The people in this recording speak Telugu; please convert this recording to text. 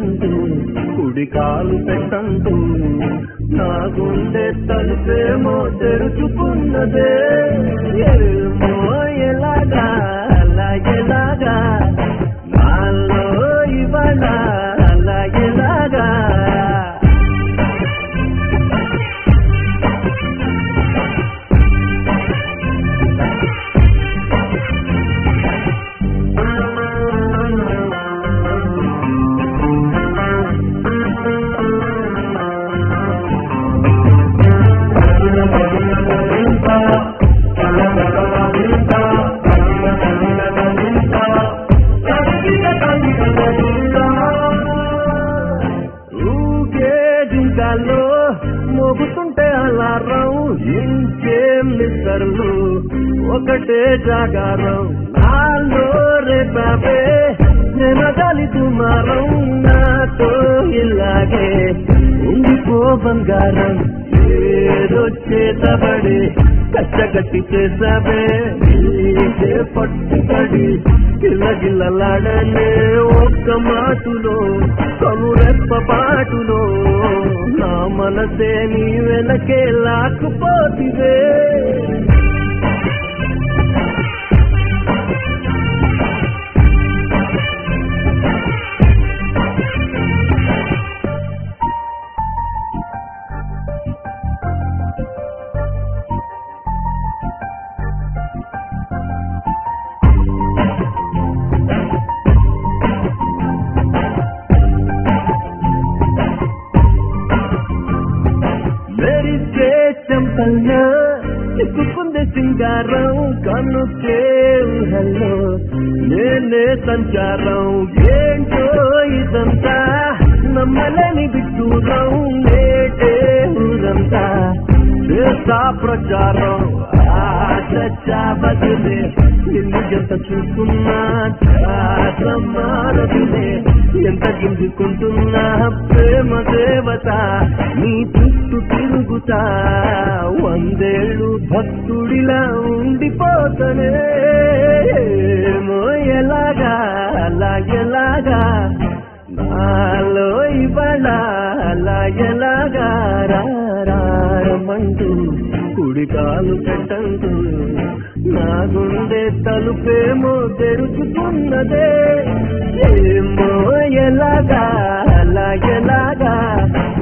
రమ్మంటూ కుడి కాలు పెట్టంటూ నా గుండె తలుపేమో తెరుచుకున్నదే ఏమో ఎలాగా అలా ఎలాగా నాలో ఇవాళ అలా ఎలాగా ఊగే జింకాల్లో మోగుతుంటే అలారం ఇంకేం నిస్తరులు ఒకటే జాగారం నాలో రేపాపే జనగాలి దుమారం నాతో ఇలాగే ఉండిపో బంగారం ఏదో చేతబడి కచ్చగట్టి చేసావే నీకే పట్టుబడి గిల్లగిల్లలాడనే ఒక్క మాటులో కనురెప్ప పాటులో నా మనసే నీ వెనకే లాక్కుపోతివే మెరిసే చెంపల్లో చిక్కుకుంది సింగారం కన్నుకే ఊహల్లో నేనే సంచారం ఏంటో ఇదంతా నమ్మలేని విడ్డూరం నేటే ఊరంతా చేస్తా ప్రచారం ఆశ బదిలే నిన్ను ఎంత చూసుకున్నా మారదిలే ఎంత గింజుకుంటున్నా ప్రేమ దేవత నీ చుట్టూ తిరుగుతా వందేళ్ళు భక్తుడిలా ఉండిపోతనే ఏమో ఎలాగా అలా ఎలాగా నాలో ఇవాళ అలా ఎలాగా రారమంటూ కుడి కాలు పెట్టంటూ నా గుండె తలుపేమో తెరుచుకున్నదే ఏమో ఎలాగా అలా ఎలాగా